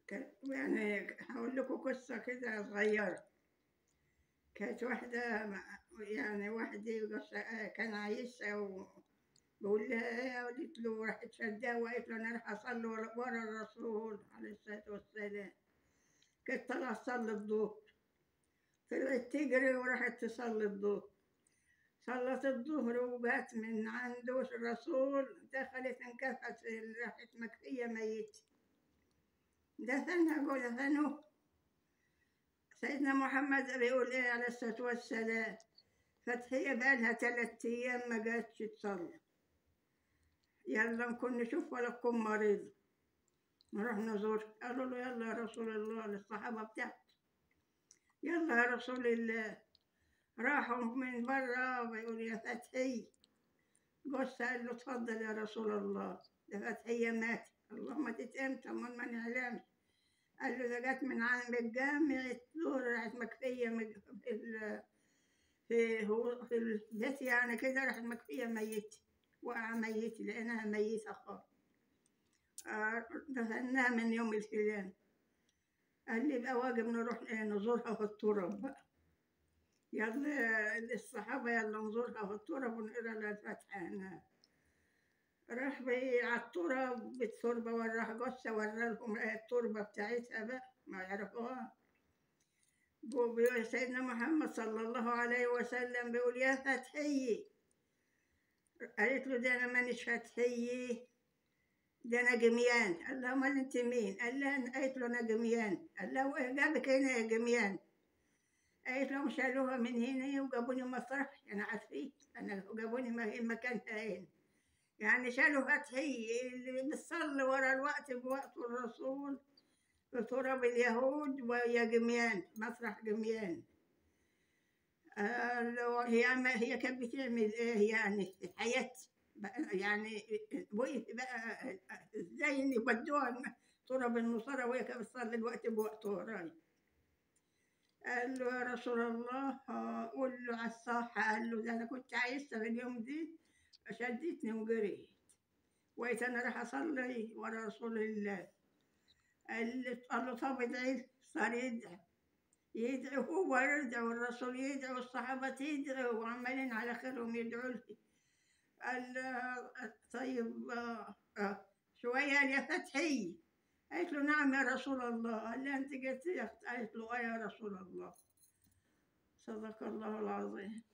كان- يعني هقول لكم قصة كده صغيرة كانت واحدة مع- يعني واحدة قصة- كان عايشها وبقول لها ايه قالت له راحت شدها وقالت له انا راح اصلي ورا ورا الرسول عليه الصلاة والسلام كانت طالعة تصلي الظهر طلعت تجري وراحت تصلي الظهر صلت الظهر وجات من عنده الرسول دخلت انكفت راحت مكفية ميتة دفنها قول دفنوه سيدنا محمد بيقول ايه عليه الصلاة والسلام فتحية بقالها تلات أيام ما جاتش تصلي يلا نكون نشوف ولا تكون مريضة نروح نزور قالوا له يلا يا رسول الله للصحابة بتاعته يلا يا رسول الله راحوا من برا بيقول يا فتحي جوز قال له اتفضل يا رسول الله ده فتحية مات اللهم تتأمت أمال ما نعلمش قال له ده جت من عند الجامع الظهر راحت مكفية مج- في ال في هو في البيت يعني كده راحت مكفية ميتة وقع ميتة لقيناها ميتة خالص آه، دفناها من يوم الفلاني قال لي بقى واجب نروح إيه نزورها في التراب بقى يلا الصحابة يلا نزورها في التراب ونقرا لها الفاتحة هناك راح بي على التراب بالتربة وراح جثة ورا لهم إيه التربة بتاعتها بقى ما يعرفوها بو- بيقول سيدنا محمد صلى الله عليه وسلم بيقول يا فتحي قالت له ده انا مانيش فتحي ده انا جميان قال لها امال انت مين؟ قال لها قالت له انا جميان قال لها وايه جابك هنا يا جميان؟ قالت لهم شالوها من هنا وجابوني مطرح انا عارفين انا جابوني م- مكانها هنا يعني شالوا فتحي اللي بتصلي ورا الوقت بوقت الرسول في تراب اليهود ويا جميان مسرح جميان قال له هي ما هي كانت بتعمل ايه يعني في حياتها بقى يعني وقف بقى ازاي ان يودوها تراب النصارى وهي كانت بتصلي الوقت بوقت وراي قال له يا رسول الله آه، قول له على الصح قال له ده انا كنت عايشة في اليوم دي فشدتني وجريت وقيت انا راح اصلي ورا رسول الله قال له قال له طب ادعي لي. صار يدعي يدعي هو يدعي والرسول يدعي والصحابة تدعي وعمالين على خيرهم يدعوا لي قال له طيب آه، آه، شوية قال يا فتحي قالت له نعم يا رسول الله قال لها انت جيت يا أخت؟ قالت له اه يا رسول الله صدق الله العظيم